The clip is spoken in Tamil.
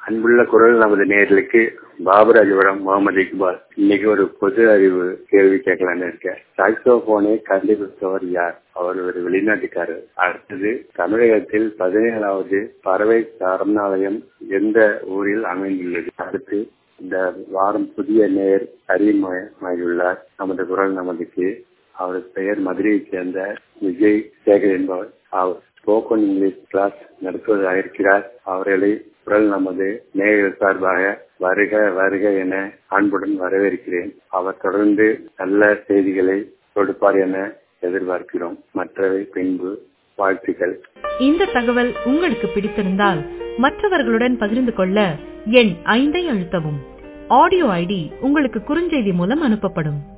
அன்புள்ள குரல் நமது நேர்களுக்கு பாபுராஜபுரம் முகமது இக்பால் இன்னைக்கு ஒரு பொது அறிவு கேள்வி கேட்கலான்னு இருக்கேன் சாக்சோபோனை கண்டுபிடித்தவர் யார் அவர் ஒரு வெளிநாட்டுக்காரர் அடுத்தது தமிழகத்தில் பதினேழாவது பறவை சரணாலயம் எந்த ஊரில் அமைந்துள்ளது அடுத்து இந்த வாரம் புதிய நேர் அறிமுகமாகியுள்ளார் நமது குரல் நமதுக்கு அவர் பெயர் மதுரையைச் சேர்ந்த விஜய் சேகர் என்பவர் அவர் ஸ்போக்கன் இங்கிலீஷ் கிளாஸ் நடத்துவதாக இருக்கிறார் அவர்களை குரல் நமது நேயர்கள் சார்பாக வருக வருக என அன்புடன் வரவேற்கிறேன் அவர் தொடர்ந்து நல்ல செய்திகளை கொடுப்பார் என எதிர்பார்க்கிறோம் மற்றவை பின்பு வாழ்த்துக்கள் இந்த தகவல் உங்களுக்கு பிடித்திருந்தால் மற்றவர்களுடன் பகிர்ந்து கொள்ள எண் ஐந்தை அழுத்தவும் ஆடியோ ஐடி உங்களுக்கு குறுஞ்செய்தி மூலம் அனுப்பப்படும்